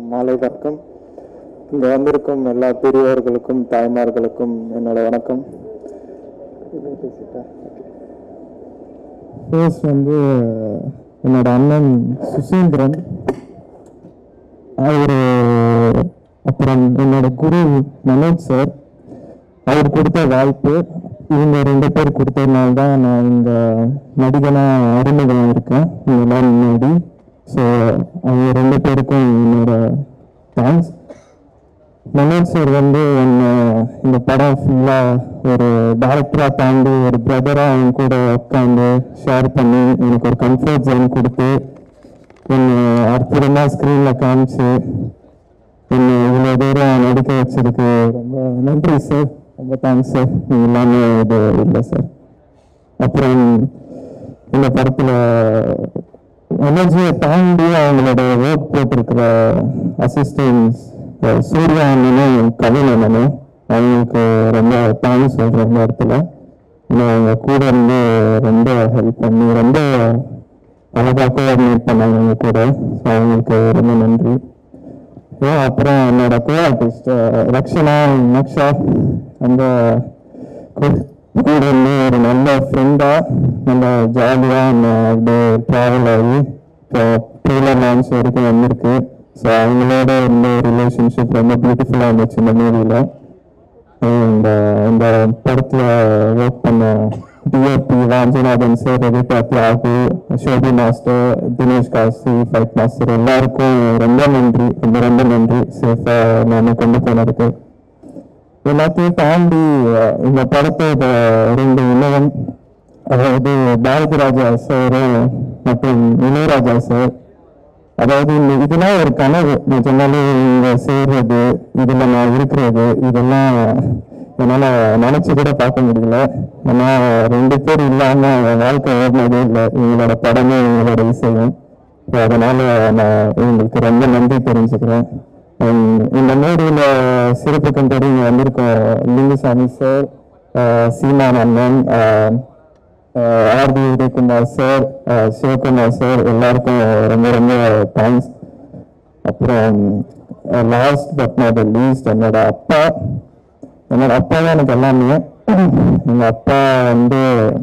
மாலை வணக்கம் இங்கே வந்திருக்கும் எல்லா பெரியவர்களுக்கும் தாய்மார்களுக்கும் என்னோட வணக்கம் ஃபர்ஸ்ட் வந்து என்னோட அண்ணன் சுசீந்திரன் அவர் அப்புறம் என்னோட குரு மனோஜ் சார் அவர் கொடுத்த வாய்ப்பு இவங்க ரெண்டு பேர் கொடுத்ததுனால தான் நான் இங்க நடிகனா அறிமுகம் இருக்கேன் இதெல்லாம் முன்னாடி ஸோ அவங்க ரெண்டு பேருக்கும் என்னோட தேங்க்ஸ் மனோஜ் சார் வந்து என்னை இந்த படம் ஃபுல்லாக ஒரு டேரக்டராக தாண்டி ஒரு பிரதராக அவங்க கூட உட்காந்து ஷேர் பண்ணி எனக்கு ஒரு கம்ஃபர்ட் ஜோன் கொடுத்து என்னை அற்புதமாக ஸ்க்ரீனில் காமிச்சு என்னை இவ்வளோ தூரம் நடிக்க வச்சதுக்கு ரொம்ப நன்றி சார் ரொம்ப தேங்க்ஸ் சார் நீங்கள் எல்லாமே இது இல்லை சார் அப்புறம் இந்த படத்தில் எனர்ஜியை தாண்டி அவங்களோட ஒர்க் போட்டிருக்கிற அசிஸ்டன்ஸ் சூர்யா அண்ணனும் கவின் அண்ணனும் அவங்களுக்கு ரொம்ப தேங்க்ஸ் சொல்கிறேன் இந்த இடத்துல ஏன்னா அவங்க கூட இருந்து ரொம்ப ஹெல்ப் பண்ணி ரொம்ப அழகாக கோஆர்டினேட் பண்ணாங்க அவங்க கூட ஸோ அவங்களுக்கு ரொம்ப நன்றி ஓ அப்புறம் என்னோட கோ ஆர்டிஸ்ட் ரக்ஷனா நக்ஷா அந்த கூட கூட இருந்து ஒரு நல்ல ஃப்ரெண்டாக நல்ல ஜாலியாக அப்படியே ட்ராவல் ஆகி இப்போ ட்ரெய்லர் லான்ச் வரைக்கும் வந்திருக்கு ஸோ அவங்களோட இருந்த ரிலேஷன்ஷிப் ரொம்ப பியூட்டிஃபுல்லாக இருந்துச்சு இந்த மூவியில் இந்த இந்த படத்தில் ஒர்க் பண்ண DOP Vanchinathan sir Ravitha Thiyagu Shobi master Dinesh Kasi fight master எல்லாருக்கும் ரொம்ப நன்றி ரொம்ப ரொம்ப நன்றி சேஃபாக நான் கொண்டு போனதுக்கு எல்லாத்தையும் தாண்டி அஹ், இந்த படத்தோட ரெண்டு உணவன் அதாவது பாரதி ராஜா சார் மற்றும் இளையராஜா சார் அதாவது இந்த இதெல்லாம் ஒரு கனவு நிஜமாலே இங்க சேர்றது இதுல நான் இருக்கிறது இதெல்லாம் என்னால நினைச்சு கூட பார்க்க முடியல ஏன்னா ரெண்டு பேர் இல்லாம என் வாழ்க்கை ஓடினதே இல்லை இவங்களோட படமும் இவங்களோட இசையும் So அதனால நான் இவங்களுக்கு ரொம்ப நன்றி தெரிஞ்சுக்கிறேன் And இந்த மேடையில சிறப்பு கண்டறி இங்க வந்திருக்கோம் லிங்குசாமி சார் சீமான் அண்ணன் ஆஹ் R V Udhayakumar sir Sivakumar sir எல்லாருக்கும் ரொம்ப ரொம்ப தேங்க்ஸ் அப்புறம் லாஸ்ட் பட் நாட் லீஸ்ட் என்னோட அப்பா என்னோட அப்பா தான் எனக்கு எல்லாமே எங்க அப்பா வந்து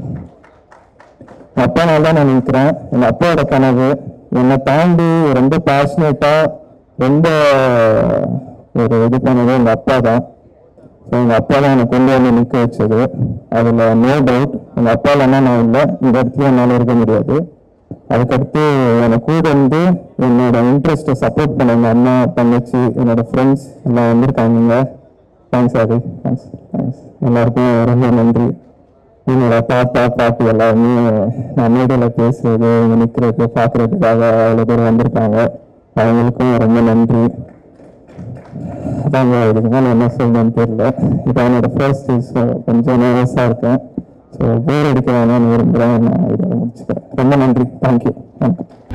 எங்க அப்பானால தான் நான் நிற்கிறேன் எங்க அப்பாவோட கனவு என்னை தாண்டி ரொம்ப பேஷனேட்டா ரொம்ப ஒரு இது பண்ணது எங்க அப்பா தான் ஸோ எங்கள் அப்பா தான் என்னை கொண்டு வந்து நிற்க வச்சது அதில் நோ டவுட் எங்கள் அப்பா இல்லைன்னா நான் இல்லை இந்த இடத்துல என்னால் இருக்க முடியாது அதுக்கடுத்து என்னை கூட இருந்து என்னோட இன்ட்ரெஸ்ட்டை சப்போர்ட் பண்ண எங்கள் அண்ணா தங்கச்சி என்னோட ஃப்ரெண்ட்ஸ் எல்லாம் வந்திருக்காங்க தேங்க்ஸ் ஆதி தேங்க்ஸ் தேங்க்ஸ் எல்லாருக்கும் ரொம்ப நன்றி என்னோட தாத்தா பாட்டி எல்லாருமே நான் மேடையில் பேசுறது இங்கே நிற்கிறது பார்க்குறதுக்காக அவ்வளோ பேர் வந்திருக்காங்க அவங்களுக்கும் ரொம்ப நன்றி அதாங்க இதுக்கு மேலே என்ன சொல்லணும்னு தெரியல இப்போ என்னோட ஃபர்ஸ்ட் ஸோ கொஞ்சம் நர்வஸாக இருக்கேன் ஸோ போர் அடிக்க வேணாம்னு விரும்புகிறேன் நான் இதை முடிச்சுக்கிறேன் ரொம்ப நன்றி தேங்க்யூ வணக்கம்